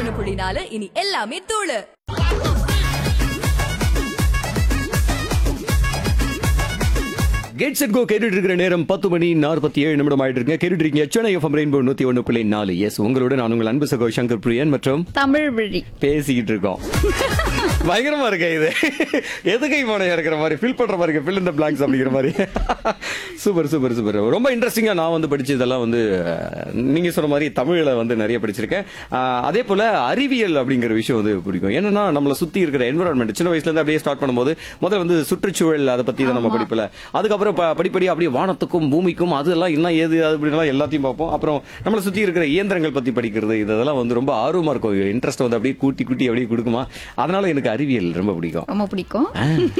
ஒண்ணு புள்ளி நாலு இனி எல்லாமே தூளு கெட் செட் கோ கேட்டுட்டு இருக்கிற நேரம் பத்து மணி நாற்பத்தி ஏழு நிமிடம் ஆயிட்டு இருக்கு கேட்டுட்டு இருக்கீங்க சென்னை எஃப்எம் ரெயின்போ நூத்தி ஒன்று புள்ளி நாலு எஸ் உங்களோட நான் உங்கள் அன்பு சகோ சங்கர் பிரியன் மற்றும் தமிழ் வழி பேசிக்கிட்டு இருக்கோம் பயங்கரமா இருக்கே இது எதுகை மானையா இருக்கிற மாதிரி ஃபில் பண்ற மாதிரி ஃபில் இந்த பிளாங்க்ஸ் அப்படிங்கிற மாதிரி சூப்பர் சூப்பர் சூப்பர் ரொம்ப இன்ட்ரெஸ்டிங்கா நான் வந்து படிச்சதெல்லாம் வந்து அஹ், நீங்க சொன்ன மாதிரி தமிழ்ல வந்து நிறைய படிச்சிருக்கேன் அஹ், அதே போல அறிவியல் அப்படிங்கிற விஷயம் வந்து பிடிக்கும் என்னன்னா நம்மளை சுத்தி இருக்கிற என்வரான்மெண்ட் சின்ன வயசுல இருந்து அப்படியே ஸ்டார்ட் பண்ணும்போது முதல்ல வந்து சுற்றுச்சூழல் அதை பத்தி தான் நம்ம படிப்புல அதுக்கப்புறம் ப- படிப்படி அப்படியே வானத்துக்கும் பூமிக்கும் அதெல்லாம் என்ன ஏது அது அப்படின்லாம் எல்லாத்தையும் பார்ப்போம் அப்புறம் நம்மளை சுத்தி இருக்கிற இயந்திரங்கள் பத்தி படிக்கிறது இதெல்லாம் வந்து ரொம்ப ஆர்வமா இருக்கும் இன்ட்ரெஸ்ட் வந்து அப்படியே கூட்டி கூட்டி அப்படியே கொடுக்குமா அதனால எனக்கு அறிவியல் ரொம்ப பிடிக்கும் ரொம்ப பிடிக்கும்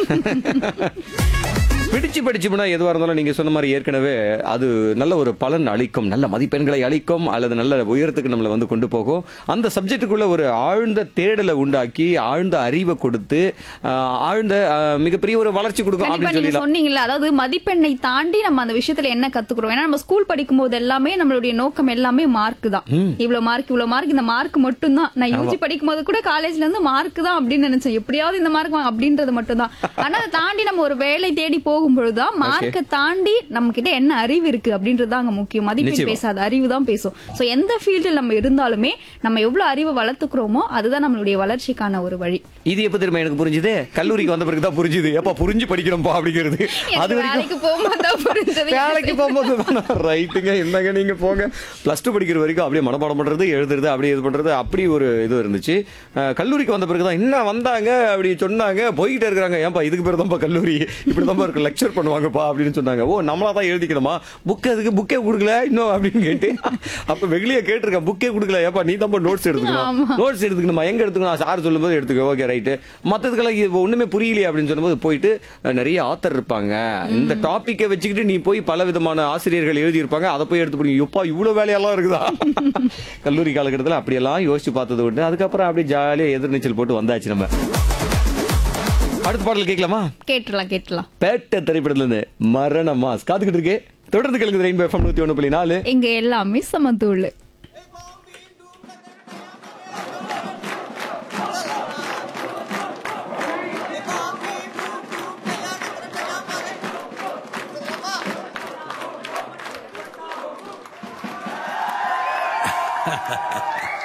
பிடிச்சு படிச்சோம்னா எதுவா இருந்தாலும் நீங்க சொன்ன மாதிரி ஏற்கனவே அது நல்ல ஒரு பலன் அளிக்கும் நல்ல மதிப்பெண்களை அளிக்கும் அல்லது நல்ல உயரத்துக்கு நம்மளை வந்து கொண்டு போகும் அந்த சப்ஜெக்டுக்குள்ள ஒரு ஆழ்ந்த தேடலை உண்டாக்கி ஆழ்ந்த அறிவை கொடுத்து ஆஹ், ஆழ்ந்த ஆஹ், மிகப்பெரிய ஒரு வளர்ச்சி கொடுக்கும் கண்டிப்பா அப்படின்னு நீங்க சொல்லலாம் சொன்னீங்கல்ல அதாவது மதிப்பெண்ணை தாண்டி நம்ம அந்த விஷயத்துல என்ன கத்துக்கிறோம் ஏன்னா நம்ம ஸ்கூல் படிக்கும் போது எல்லாமே நம்மளுடைய நோக்கம் எல்லாமே மார்க் தான் இவ்வளவு மார்க் இவ்வளவு மார்க் இந்த மார்க் மட்டும் தான் நான் யூஜி படிக்கும் போது கூட காலேஜ்ல இருந்து மார்க் தான் அப்படின்னு நினைச்சேன் எப்படியாவது இந்த மார்க் அப்படின்றது மட்டும் தான் ஆனா அதை தாண்டி நம்ம ஒரு வேலை தேடி போகும்பொழுதுதான் மார்க்கை தாண்டி நம்ம கிட்ட என்ன அறிவு இருக்கு அப்படின்றது தான் அங்க முக்கியம் மதிப்பெண் நிச்சயமா. பேசாத அறிவு தான் பேசும் சோ எந்த ஃபீல்டில் நம்ம இருந்தாலுமே நம்ம எவ்வளவு அறிவை வளர்த்துக்கிறோமோ அதுதான் நம்மளுடைய வளர்ச்சிக்கான ஒரு வழி இது எப்ப தெரியுமா எனக்கு புரிஞ்சுது கல்லூரிக்கு வந்த பிறகு தான் புரிஞ்சுது எப்ப புரிஞ்சு படிக்கணும்பா அப்படிங்கிறது அது எனக்கு வரைக்கும் வேலைக்கு போகும்போது தான் புரிஞ்சது வேலைக்கு போகும்போது ரைட்டுங்க என்னங்க நீங்க போங்க பிளஸ் டூ படிக்கிற வரைக்கும் அப்படியே மனப்பாடம் பண்றது எழுதுறது அப்படியே இது பண்றது அப்படி ஒரு இது இருந்துச்சு அஹ், கல்லூரிக்கு வந்த பிறகு தான் என்ன வந்தாங்க அப்படி சொன்னாங்க போய்கிட்டே இருக்கிறாங்க ஏன்பா இதுக்கு பேர் தான்ப்பா கல்லூரி இப்படி தான் இருக்கு லெக்சர் பண்ணுவாங்கப்பா அப்படின்னு சொன்னாங்க ஓ நம்மளா தான் எழுதிக்கணுமா புக் அதுக்கு புக்கே கொடுக்கல இன்னும் அப்படின்னு கேட்டு அப்ப வெகுளியா கேட்டிருக்கேன் புக்கே கொடுக்கல ஏப்பா நீ தான் நோட்ஸ் எடுத்துக்கணும் நோட்ஸ் எடுத்துக்கணுமா எங்க எடுத்துக்கணும் சார் சொல்லும்போது எடுத்துக்கோ ஓகே ரைட்டு மத்ததுக்கெல்லாம் இது ஒண்ணுமே புரியலையே அப்படின்னு சொல்லும்போது போயிட்டு அஹ், நிறைய ஆத்தர் இருப்பாங்க இந்த டாபிக்கை வச்சுக்கிட்டு நீ போய் பல விதமான ஆசிரியர்கள் எழுதியிருப்பாங்க அதை போய் எடுத்து படிங்க எப்பா இவ்வளவு வேலையெல்லாம் இருக்குதா கல்லூரி காலகட்டத்தில் அப்படியெல்லாம் யோசிச்சு பார்த்தது உண்டு அதுக்கப்புறம் அப்படியே ஜாலியா எதிர்நீச்சல் போட்டு வந்தாச்சு நம்ம அடுத்த பாடல் கேட்கலாமா கேட்டுலாம் கேட்டுலாம் பேட்ட திரைப்படத்துல இருந்து மரண மாஸ் காத்துக்கிட்டு இருக்கு தொடர்ந்து கேளுங்க ரெயின்போ எஃப்எம் நூத்தி ஒண்ணு புள்ளி நாலு இங்க எல்லாமே சமத்தூள்